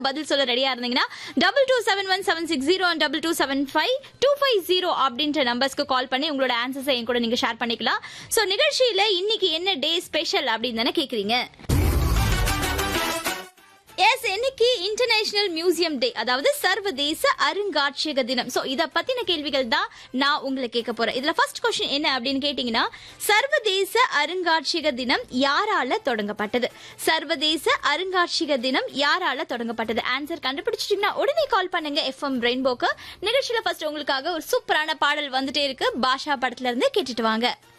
பதில் சொல்ல ரெடியா இருந்தீங்கன்னா double two seven one seven six zero double two seven five two five zero அப்படின்ற நம்பர்ஸ்க்கு கால் பண்ணி உங்களோட ஆன்சர்ஸை என் கூட நீங்க ஷேர் பண்ணிக்கலாம் சோ நிகழ்ச்சியில இன்னைக்கு என்ன டே ஸ்பெஷல் அப்படின்னு தானே கேக்குறீங்க எஸ் இன்னைக்கு இன்டர்நேஷனல் மியூசியம் டே அதாவது சர்வதேச அருங்காட்சியக தினம் சோ இத பத்தின கேள்விகள் தான் நான் உங்களுக்கு கேட்க போறேன் இதுல ஃபர்ஸ்ட் கொஸ்டின் என்ன அப்படின்னு கேட்டீங்கன்னா சர்வதேச அருங்காட்சியக தினம் யாரால தொடங்கப்பட்டது சர்வதேச அருங்காட்சியக தினம் யாரால தொடங்கப்பட்டது ஆன்சர் கண்டுபிடிச்சிட்டீங்கன்னா உடனே கால் பண்ணுங்க எஃப்எம் ரெயின்போக்கு நிகழ்ச்சியில ஃபர்ஸ்ட் உங்களுக்காக ஒரு சூப்பரான பாடல் வந்துட்டே இருக்கு பாஷா படத்துல இருந்து கேட்டுட்டு வாங்க